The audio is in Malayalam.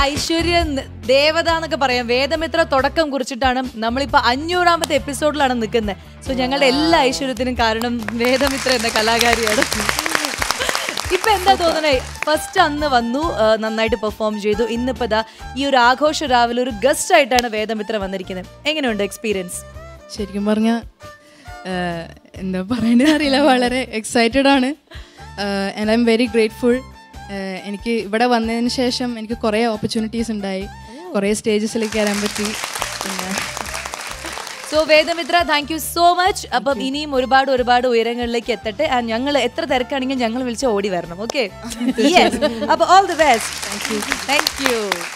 ഐശ്വര്യ ന- ദേവത എന്നൊക്കെ പറയാം വേദമിത്ര തുടക്കം കുറിച്ചിട്ടാണ് നമ്മളിപ്പോ അഞ്ഞൂറാമത്തെ എപ്പിസോഡിലാണ് നിൽക്കുന്നത് സോ ഞങ്ങളുടെ എല്ലാ ഐശ്വര്യത്തിനും കാരണം വേദമിത്ര എന്ന കലാകാരിയാണ് ഇപ്പൊ എന്താ തോന്നണേ ഫസ്റ്റ് അന്ന് വന്നു ആ, നന്നായിട്ട് പെർഫോം ചെയ്തു ഇന്നിപ്പോ ദാ ഈ ഒരു ആഘോഷ രാവിലെ ഒരു ഗസ്റ്റ് ആയിട്ടാണ് വേദമിത്ര വന്നിരിക്കുന്നത് എങ്ങനെയുണ്ട് എക്സ്പീരിയൻസ് ശരിക്കും പറഞ്ഞാൽ എന്താ പറയേണ്ടത് അറിയില്ല വളരെ എക്സൈറ്റഡ് ആണ് and I'm very grateful എനിക്ക് ഇവിടെ വന്നതിന് ശേഷം എനിക്ക് കുറേ ഓപ്പർച്യൂണിറ്റീസ് ഉണ്ടായി കുറേ സ്റ്റേജസിലേക്ക് കയറാൻ പറ്റി പിന്നെ so Vedamitra thank you so much അപ്പം ഇനിയും ഒരുപാട് ഒരുപാട് ഉയരങ്ങളിലേക്ക് എത്തട്ടെ ആൻഡ് ഞങ്ങൾ എത്ര തിരക്കാണെങ്കിൽ ഞങ്ങൾ വിളിച്ച് ഓടി വരണം ഓക്കെ അപ്പൊ all the best thank U